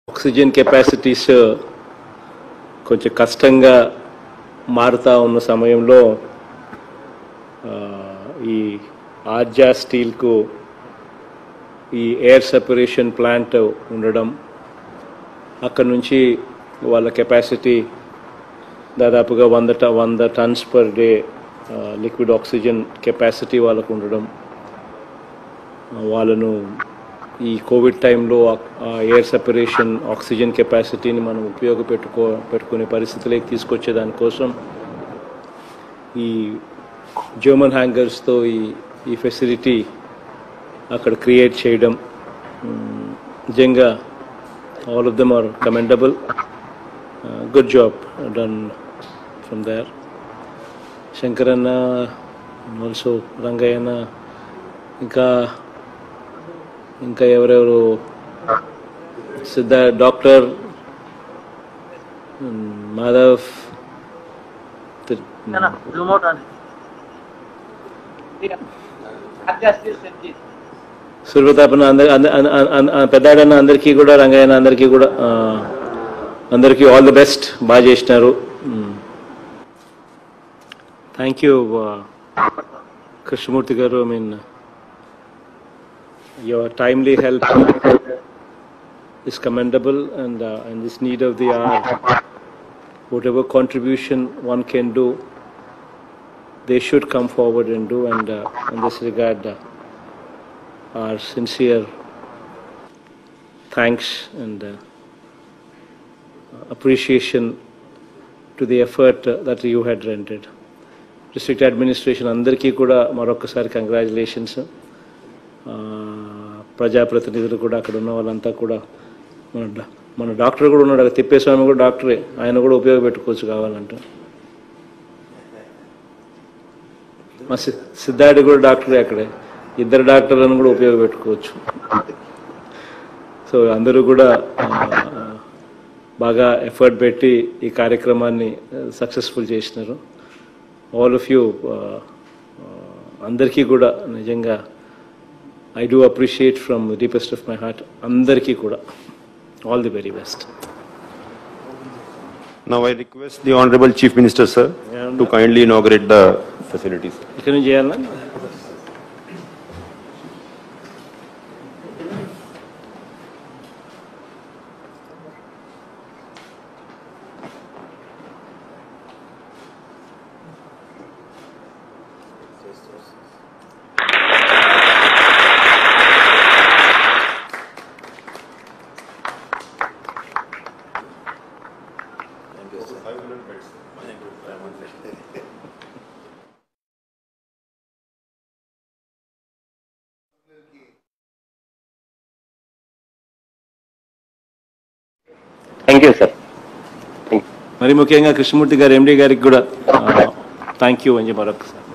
Oxygen capacities కొంచెం కష్టంగా మారుతా ఉన్న సమయంలో ఆ, ఈ ఆర్జా స్టీల్కు ఈ ఎయిర్ సెపరేషన్ ప్లాంట్ ఉండడం అక్కడ నుంచి వాళ్ళ కెపాసిటీ దాదాపుగా వంద ట వంద tons per day liquid oxygen capacity వాళ్ళకు ఉండడం ఆ, వాళ్ళను ఈ కోవిడ్ టైంలో ఆ ఎయిర్ సెపరేషన్ ఆక్సిజన్ కెపాసిటీని మనం ఉపయోగపెట్టుకో పెట్టుకునే పరిస్థితిలోకి తీసుకొచ్చే దానికోసం ఈ జర్మన్ హ్యాంగర్స్తో ఈ ఈ ఫెసిలిటీ అక్కడ క్రియేట్ చేయడం మ్, నిజంగా all of them are commendable good job done from there శంకరన్న ఆల్సో రంగయ్యన్న ఇంకా ఇంకా ఎవరెవరు సిద్ధ డాక్టర్ మాధవ్ తి- జూమ్ అవుట్ అని సూర్యప్రతాపన్న అందరి అంద- అన్- అన్- అన్- అన్- పెద్దాడన్న అందరికీ కూడా రంగయ్యన్న అందరికీ కూడా ఆ, అందరికీ ఆల్ ది బెస్ట్ బాగా చేసినారు thank you Krishnamurthy garu I mean your timely help is commendable and uh, in this need of the hour, whatever contribution one can do, they should come forward and do. And uh, in this regard, uh, our sincere thanks and uh, appreciation to the effort uh, that you had rendered. District Administration అందరికీ కూడా మరొకసారి congratulations ప్రజాప్రతినిధులు కూడా అక్కడ ఉన్న వాళ్ళంతా కూడా మన డా- మన డాక్టర్ కూడా ఉన్నాడు అక్కడ తిప్పేస్వామి కూడా డాక్టరే ఆయన కూడా ఉపయోగపెట్టుకోవచ్చు కావాలంటే మా సి- సిద్ధార్థి కూడా డాక్టరే అక్కడే ఇద్దరు డాక్టర్లను కూడా ఉపయోగపెట్టుకోవచ్చు సో అందరూ కూడా ఆ, బాగా ఎఫర్ట్ పెట్టి ఈ కార్యక్రమాన్ని సక్సెస్ఫుల్ చేసినారు ఆల్ ఆఫ్ యూ అందరికీ కూడా నిజంగా I do appreciate from deepest of my heart అందరికీ కూడా all the very best Now I request the Honorable Chief Minister, sir, to kindly inaugurate the facilities. ఇక్కడ నుంచి చేయాలా థ్యాంక్ యూ సార్ మరి ముఖ్యంగా కృష్ణమూర్తి గారు ఎండి గారికి కూడా థ్యాంక్ యూ అని చెప్పి మరొకసారి